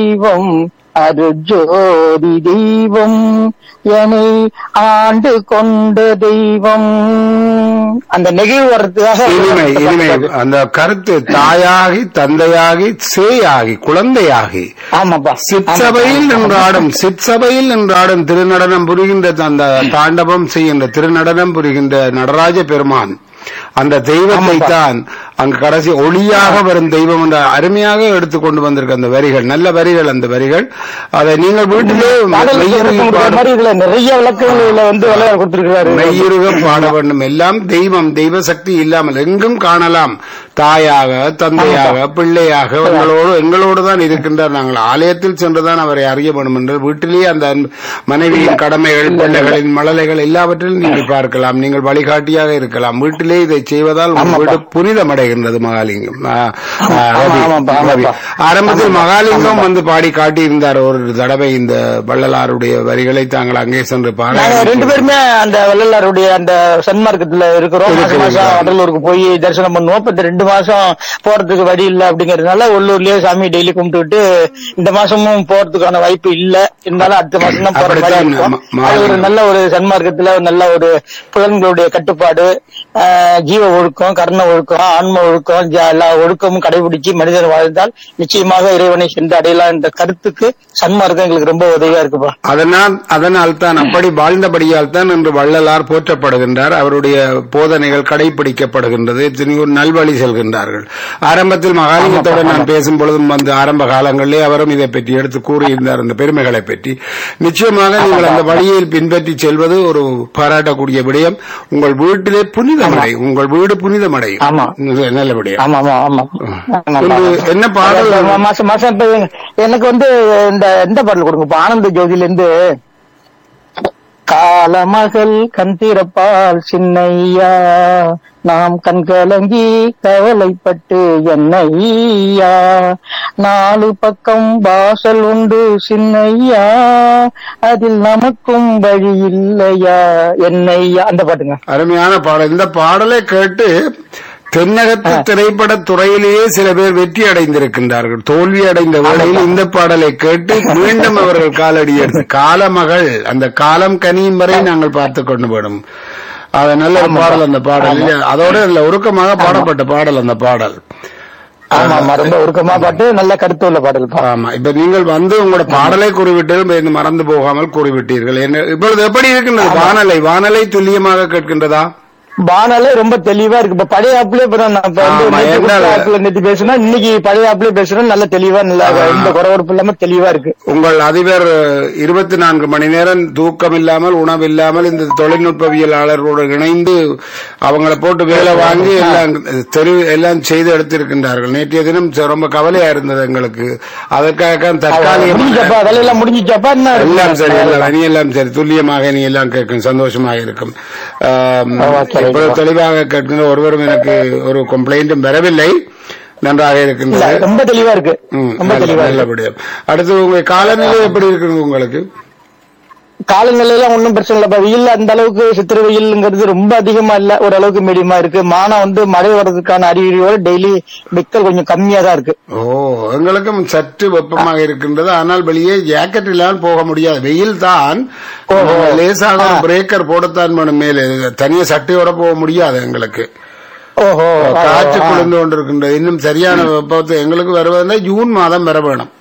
தெய்வம் அருஜோதி தெய்வம் என்னை ஆண்டு கொண்ட தெய்வம் அந்த நெகிழ்வு வர்றதுக்காக இனிமை இனிமை அந்த கருத்து தாயாகி தந்தையாகி சேயாகி குழந்தையாகி ஆமாப்பா சிற்சபையில் நின்றாடும் சிற்சபையில் நின்றாடும் திருநடனம் புரிகின்ற அந்த தாண்டவம் செய்கின்ற திருநடனம் புரிகின்ற நடராஜ பெருமான் அந்த தெய்வத்தை தான் அங்கு கடைசி ஒளியாக வரும் தெய்வம் என்ற அருமையாக எடுத்துக் கொண்டு வந்திருக்க அந்த வரிகள் நல்ல வரிகள் அந்த வரிகள் அதை நீங்கள் வீட்டிலே பாடல் மெய்யுருகி கொடுக்கிற பாட- மாதிரி இதுல நிறைய விளக்குகள்ல வந்து விளையாட கொடுத்திருக்கிறாரு மெய்யுருக பாட வேண்டும் எல்லாம் தெய்வம் தெய்வ சக்தி இல்லாமல் எங்கும் காணலாம் தாயாக தந்தையாக பிள்ளையாக எங்களோடு எங்களோடு தான் இருக்கின்றார் நாங்கள் ஆலயத்தில் சென்றுதான் அவரை அறிய வேண்டும் என்று வீட்டிலேயே அந்த அன்பு- மனைவியின் கடமைகள் பிள்ளைகளின் மழலைகள் எல்லாவற்றிலும் நீங்கள் பார்க்கலாம் நீங்கள் வழிகாட்டியாக இருக்கலாம் வீட்டிலே இதை செய்வதால் உங்கள் வீடு புனிதமடைகின்றது மகாலிங்கம் ஆ, ஆ, ரவி, ஆமாப்பா, ரவி. ஆமாப்பா. ஆரம்பத்தில் மகாலிங்கம் வந்து பாடி காட்டியிருந்தார் ஒரு தடவை இந்த வள்ளலாருடைய வரிகளை தாங்கள் அங்கே சென்று நாங்க ரெண்டு பாட பேருமே அந்த வள்ளலாருடைய அந்த சன்மார்க்கத்துல இருக்கிறோம் மாசம் இருக்கிறீங்க. மாசம் வடலூருக்கு போய் தரிசனம் பண்ணுவோம் இப்ப இந்த ரெண்டு மாசம் போறதுக்கு வழி இல்ல அப்படிங்கறதுனால உள்ளூர்லயே சாமி டெய்லி கும்பிட்டுட்டு இந்த மாசமும் போறதுக்கான வாய்ப்பு இல்ல இருந்தாலும் அடுத்த மாசம் தான் போற மாதிரி அப்படித்தான் இருக்கும். ம- அது ஒரு நல்ல ஒரு சன்மார்க்கத்துல ஒரு நல்ல ஒரு புலன்களுடைய கட்டுப்பாடு ஆஹ், ஜீவ ஒழுக்கம் கர்ண ஒழுக்கம் ஆன்ம ஒழுக்கம் ஜ- எல்லா ஒழுக்கமும் கடைபிடிச்சு மனிதர் வாழ்ந்தால் நிச்சயமாக இறைவனை சென்று அடையலாம் என்ற கருத்துக்கு சன்மார்க்கம் எங்களுக்கு ரொம்ப உதவியா இருக்குப்பா அதனால் அதனால் தான் அப்படி வாழ்ந்தபடியால் தான் இன்று வள்ளலார் போற்றப்படுகின்றார் அவருடைய போதனைகள் கடைபிடிக்கப்படுகின்றது எத்தனையோ நல்வழி செல்கின்றார்கள் ஆரம்பத்தில் மகாலிங்கத்தோடு நான் பேசும் பொழுதும் வந்து ஆரம்ப காலங்களிலே அவரும் இதை பற்றி எடுத்து கூறியிருந்தார் அந்த பெருமைகளை பற்றி நிச்சயமாக நீங்கள் அந்த வழியில் பின்பற்றி செல்வது ஒரு பாராட்டக்கூடிய விடயம் உங்கள் வீட்டிலே புனிதமடை உங்கள் வீடு புனிதமடையும் ஆமா. இது நல்ல விடயம் ஆமா ஆமா ஆமா ஆமாப்பா. இன்று என்ன பாடல் ஆமா, மாசம் மாசம் இப்ப எனக்கு வந்து இந்த இந்த பாடல் கொடுங்க இப்ப ஆனந்த ஜோதியில இருந்து காலமகள் கண் திறப்பால் சின்னையா நாம் கண்கலங்கி கவலைப்பட்டு என்னையா நாலு பக்கம் வாசல் உண்டு சின்னையா அதில் நமக்கும் வழி இல்லையா என்னையா அந்த பாட்டுங்க அருமையான பாடல் இந்த பாடலை கேட்டு தென்னகத்து திரைப்பட துறையிலேயே சில பேர் வெற்றி அடைந்திருக்கின்றார்கள் தோல்வி அடைந்த வேளையில் இந்த பாடலை கேட்டு மீண்டும் அவர்கள் காலடி எடுத்து காலமகள் அந்த காலம் கனியும் வரை நாங்கள் பார்த்து கொண்டு போடும் அது நல்ல ஒரு பாடல் அந்த பாடல் இல்லையா? அதோட இதுல உருக்கமாக பாடப்பட்ட பாடல் அந்த பாடல் ஆமா ஆமா ரொம்ப உருக்கமா பாட்டு நல்ல கருத்து உள்ள பாடல் ஆமா இப்ப நீங்கள் வந்து உங்களோட பாடலை கூறிவிட்டு இந்த மறந்து போகாமல் கூறிவிட்டீர்கள் என்ன இப்பொழுது எப்படி இருக்கின்றது வானலை வானலை துல்லியமாக கேட்கின்றதா பானாலே ரொம்ப தெளிவா இருக்கு இப்ப பழைய ஆப்லயே இப்ப நான் இப்ப வந்து ஆமா, நேத்து என்ன- கொடுத்த ஆப்ல நேத்து பேசுனா இன்னைக்கு பழைய ஆப்லயே பேசுறோம் நல்ல தெளிவா நல்ல இந்த குறவரப்பு இல்லாம தெளிவா இருக்கு உங்கள் அதிபர் இருபத்தி நான்கு மணி நேரம் தூக்கம் இல்லாமல் உணவு இல்லாமல் இந்த தொழில்நுட்பவியலாளர்களோடு இணைந்து அவங்கள போட்டு வேலை வாங்கி எல்லாம் தெரு எல்லாம் செய்து எடுத்திருக்கின்றார்கள் நேற்றைய தினம் ச- ரொம்ப கவலையா இருந்தது எங்களுக்கு அதற்காக தற்காலிகமாக முடிஞ்சாப்பா வேலையெல்லாம் முடிஞ்சிச்சாப்பா என்ன எல்லாம் சரி எல்லாம் இனி எல்லாம் சரி துல்லியமாக இனி எல்லாம் கேட்கும் சந்தோஷமாக இருக்கும் ஆம், ஓகே, இப்பொழுது தெளிவாக கேட்கின்ற ஒருவரும் எனக்கு ஒரு கம்ப்ளைண்டும் வரவில்லை நன்றாக இல்ல இருக்கின்றது ரொம்ப தெளிவா இருக்கு ம், ரொம்ப நல்ல- தெளிவா இருக்கு நல்லபடியா அடுத்து உங்க காலநிலை எப்படி இருக்குது உங்களுக்கு காலநிலையில ஒன்றும் பிரச்சனை இல்லப்பா வெயில் அந்த அளவுக்கு சித்திரை வெயில்ங்கிறது ரொம்ப அதிகமா இல்ல ஓரளவுக்கு மீடியமா இருக்கு மானம் வந்து மழை வர்றதுக்கான அறிகுறியோட டெய்லி விக்கல் கொஞ்சம் கம்மியா தான் இருக்கு ஓ எங்களுக்கும் சற்று வெப்பமாக இருக்கின்றது ஆனால் வெளியே ஜாக்கெட் இல்லாமல் போக முடியாது வெயில் தான் ஓஹோ. லேசாக பிரேக்கர் போடத்தான் வேணும் மேலே தனியா சட்டையோட போக முடியாது எங்களுக்கு ஓஹோ காற்று குளிர்ந்து கொண்டிருக்கின்றது இன்னும் சரியான வெப்பத்தை எங்களுக்கு வருவதுன்னா ஜூன் மாதம் வர வேணும்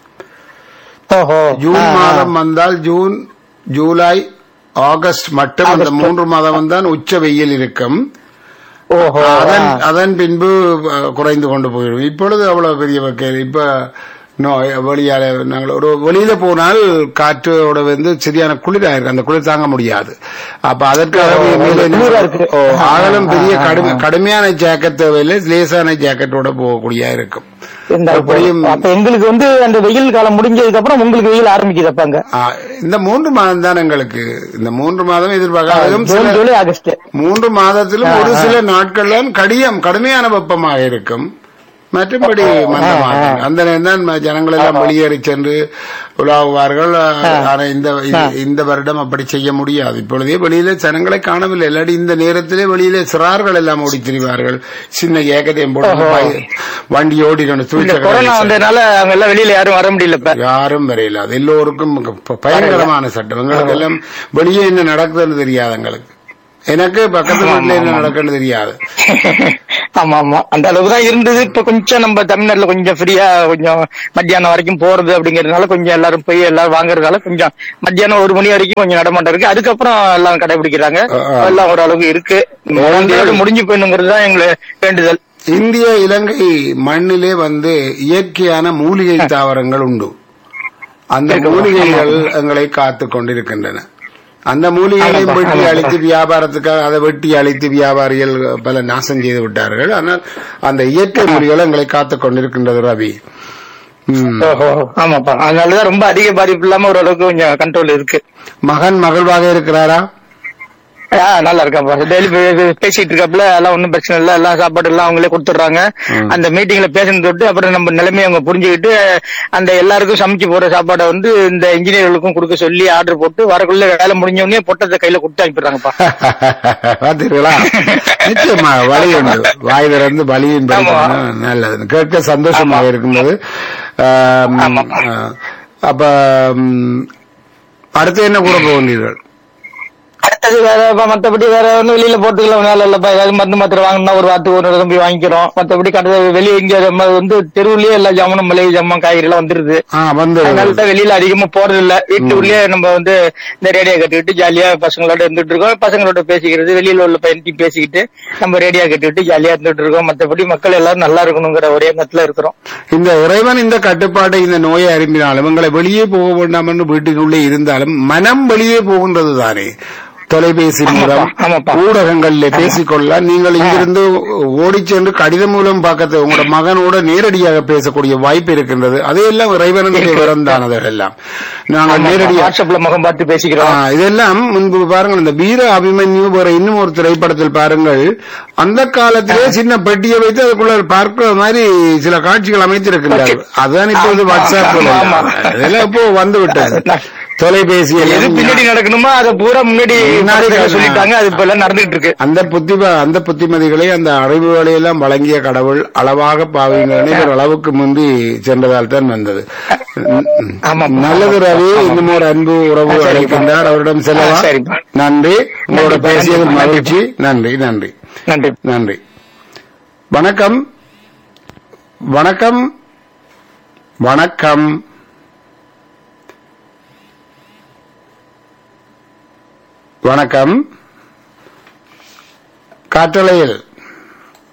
ஓஹோ ஜூன் ஆ, ஆ. மாதம் வந்தால் ஜூன் ஜூலை ஆகஸ்ட் மட்டும் அந்த மூன்று மாதம் தான் உச்ச வெயில் இருக்கும் ஓஹோ அதன் ஆ. அதன் பின்பு அஹ், குறைந்து கொண்டு போயிடும் இப்பொழுது அவ்வளவு பெரிய வகையில் இப்ப நோ வெளியால நாங்கள் ஒரு வெளியில போனால் காற்றோட வந்து சரியான குளிரா இருக்கு அந்த குளிர் தாங்க முடியாது அப்ப அதற்காக ஓ, மேலே குளிரா இருக்கு. ஓ, ஆகலும் பெரிய கடுமை கடுமையான ஜாக்கெட் தேவையில்லை லேசான ஜாக்கெட்டோட போகக்கூடியா இருக்கும் இந்த எப்படியும் அப்ப எங்களுக்கு வந்து அந்த வெயில் காலம் முடிஞ்சதுக்கு அப்புறம் உங்களுக்கு வெயில் ஆரம்பிக்குதப்பாங்க ஆ, இந்த மூன்று மாதம் தான் எங்களுக்கு இந்த மூன்று மாதம் எதிர்பார்க்காதும் ஜூன் சில ஜூலை ஆகஸ்ட் மூன்று மாதத்திலும் ஒரு சில நாட்கள் தான் கடியம் கடுமையான வெப்பமாக இருக்கும் மற்றபடி மந்தமாகும் அந்த நேரம் தான் ம- ஜனங்கள் எல்லாம் வெளியேறி சென்று உலாவுவார்கள் ஆனா இந்த இது- இந்த வருடம் அப்படி செய்ய முடியாது இப்பொழுதே வெளியில ஜனங்களை காணவில்லை இல்லாட்டி இந்த நேரத்திலே வெளியிலே சிறார்கள் எல்லாம் ஓடி திரிவார்கள் சின்ன ஏகத்தையும் போட்டு பை- வண்டி ஓடிக்கணும் இந்த துணிச்சக்கர கொரோனா வந்ததுனால அவங்க எல்லாம் வெளியில யாரும் வர முடியல இப்ப யாரும் வரையில அது எல்லோருக்கும் ப- பயங்கரமான சட்டம் எங்களுக்கு எல்லாம் வெளியே என்ன நடக்குதுன்னு தெரியாது எங்களுக்கு எனக்கு பக்கத்து வீட்டுல என்ன நடக்குன்னு தெரியாது ஆமா ஆமா அந்த அளவுக்கு தான் இருந்தது இப்ப கொஞ்சம் நம்ம தமிழ்நாட்டுல கொஞ்சம் ஃப்ரீயா கொஞ்சம் மத்தியானம் வரைக்கும் போறது அப்படிங்கறதுனால கொஞ்சம் எல்லாரும் போய் எல்லாரும் வாங்குறதுனால கொஞ்சம் மத்தியானம் ஒரு மணி வரைக்கும் கொஞ்சம் நடமாட்டம் இருக்கு அதுக்கப்புறம் எல்லாம் கடைபிடிக்கிறாங்க ஆ, ஆ. எல்லாம் ஓரளவுக்கு இருக்கு இதோட முடிஞ்சு போயிடுங்கிறது தான் எங்களை வேண்டுதல் இந்திய இலங்கை மண்ணிலே வந்து இயற்கையான மூலிகை தாவரங்கள் உண்டு அந்த மூலிகைகள் எங்களை காத்து கொண்டிருக்கின்றன அந்த மூலிகைகளை ஆமாப்பா, வெட்டி ஆமாப்பா. அழித்து வியாபாரத்துக்காக அதை வெட்டி அழித்து வியாபாரிகள் பல நாசம் செய்து விட்டார்கள் ஆனால் அந்த இயற்கை மூலிகைகள் எங்களை காத்து கொண்டிருக்கின்றது ரவி ம். ஓஹோ ஆமாப்பா அதனாலதான் ரொம்ப அதிக பாதிப்பு இல்லாம ஓரளவுக்கு கொஞ்சம் கண்ட்ரோல் இருக்கு மகன் மகிழ்வாக இருக்கிறாரா ஆ, நல்லா இருக்காப்பா டெய்லி பேசிட்டு இருக்காப்புல எல்லாம் ஒன்றும் பிரச்சனை இல்லை எல்லாம் சாப்பாடு எல்லாம் அவங்களே கொடுத்துட்றாங்க அந்த மீட்டிங்ல பேசுனது தொட்டு அப்புறம் நம்ம நிலைமையை அவங்க புரிஞ்சுக்கிட்டு அந்த எல்லாருக்கும் சமைச்சு போற சாப்பாடை வந்து இந்த இன்ஜினியர்களுக்கும் கொடுக்க சொல்லி ஆர்டர் போட்டு வரக்குள்ள வேலை முடிஞ்ச உடனே பொட்டத்தை கையில கொடுத்து அனுப்பிடுறாங்கப்பா பாத்தீங்களா நிச்சயமா வழி உண்டு வாய் திறந்து வழியின் படிக்கணும் நல்லது கேட்க சந்தோஷமாக இருக்கின்றது ஆம், ஆமாப்பா. ஆ, அப்ப ம், அடுத்து என்ன கூட போகின்றீர்கள் அடுத்தது வேற இப்ப மத்தபடி வேற ஒன்றும் வெளியில போட்டுக்கலாம் வேலை இல்லப்பா ஏதாவது மருந்து மாத்திரை வாங்கினா ஒரு வாரத்துக்கு ஒரு தடவை போய் வாங்கிக்கிறோம் மத்தபடி கடை வெளியே இங்க நம்ம வந்து தெருவுலயே எல்லா ஜாமானும் மளிகை ஜாமான் காய்கறி எல்லாம் வந்துருது ஆ வந்து அதனால தான் வெளியில அதிகமா போறது இல்ல வீட்டுக்குள்ளேயே நம்ம வந்து இந்த ரேடியோ கட்டிக்கிட்டு ஜாலியா பசங்களோட இருந்துட்டு இருக்கோம் பசங்களோட பேசிக்கிறது வெளியில உள்ள பையன்ட்டி பேசிக்கிட்டு நம்ம ரேடியோ கட்டிக்கிட்டு ஜாலியா இருந்துட்டு இருக்கோம் மத்தபடி மக்கள் எல்லாரும் நல்லா இருக்கணுங்கிற ஒரே எண்ணத்துல இருக்கிறோம் இந்த இறைவன் இந்த கட்டுப்பாட்டை இந்த நோயை அரும்பினாலும் உங்களை வெளியே போக வேண்டாம் என்று வீட்டுக்குள்ளே இருந்தாலும் மனம் வெளியே போகின்றது தானே தொலைபேசி மூலம் ஆமாப்பா. ஊடகங்களில் பேசிக்கொள்ள நீங்கள் இங்கிருந்து ஓடிச் சென்று கடிதம் மூலம் பார்க்க உங்களோட மகனோட நேரடியாக பேசக்கூடிய வாய்ப்பு இருக்கின்றது அதையெல்லாம் இறைவனுடைய விரம் தான் அதெல்லாம் நாங்கள் நேரடியாக வாட்ஸ்அப்ல முகம் பார்த்து ஆ, பேசிக்கிறோம் இதெல்லாம் முன்பு பாருங்கள் இந்த வீர அபிமன்யு வேற இன்னும் ஒரு திரைப்படத்தில் பாருங்கள் அந்த காலத்திலே சின்ன பெட்டியை வைத்து அதுக்குள்ள பார்க்கிற மாதிரி சில காட்சிகள் அமைத்திருக்கின்றார்கள் அதுதான் இப்போது ஆமா, வாட்ஸ்அப் ஆமா, ஆமா. இதெல்லாம் இப்போ வந்து விட்டது தொலைபேசி எது எல்லாம் பின்னாடி நடக்கணுமோ அதை பூரா முன்னாடி முன்னாடி படத்துல சொல்லிட்டாங்க அது இப்ப எல்லாம் நடந்துட்டு இருக்கு அந்த புத்தி அந்த புத்திமதிகளை அந்த அறிவுகளை எல்லாம் வழங்கிய கடவுள் அளவாக பாவீங்க ஒரு அளவுக்கு முந்தி சென்றதால் தான் வந்தது ஆமா. நல்லது ரவி இன்னும் ஒரு அன்பு உறவு சரிப்பா. அழைக்கின்றார் அவரிடம் செல்லவா ஆ, சரிப்பா. நன்றி உங்களோட நன்றிப்பா, பேசியது நன்றி. மகிழ்ச்சி நன்றி நன்றி நன்றி நன்றி வணக்கம் வணக்கம் வணக்கம் வணக்கம் காற்றலையில்